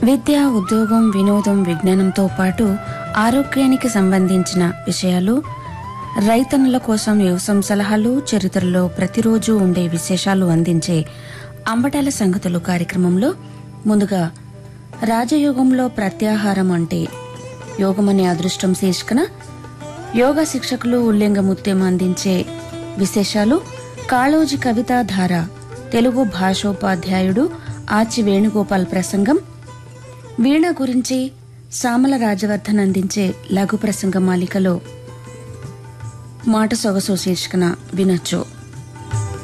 విద్య ఉద్యోగం వినోదం విజ్ఞానంతో పాటు ఆరోగ్యానికి సంబంధించిన విషయాలు రైతన్నుల కోసం వ్యవసాయం సలహాలు చరిత్రలో ప్రతిరోజు ఉండే విశేషాలు అందించే అంబటాల సంగతులు కార్యక్రమంలో ముందుగా రాజయోగంలో ప్రత్యాహారం అంటే యోగమనే అదృష్టం శీర్షికన యోగా శిక్షకులు ఉల్లింగముత్యం అందించే విశేషాలు కాళోజీ కవితా ధార తెలుగు భాషోపాధ్యాయుడు ఆచి వేణుగోపాల్ ప్రసంగం వీణ గురించి సామల రాజవర్ధన్ అందించే లఘు ప్రసంగ మాలికలో మాట సొగసు శీర్షికన వినొచ్చు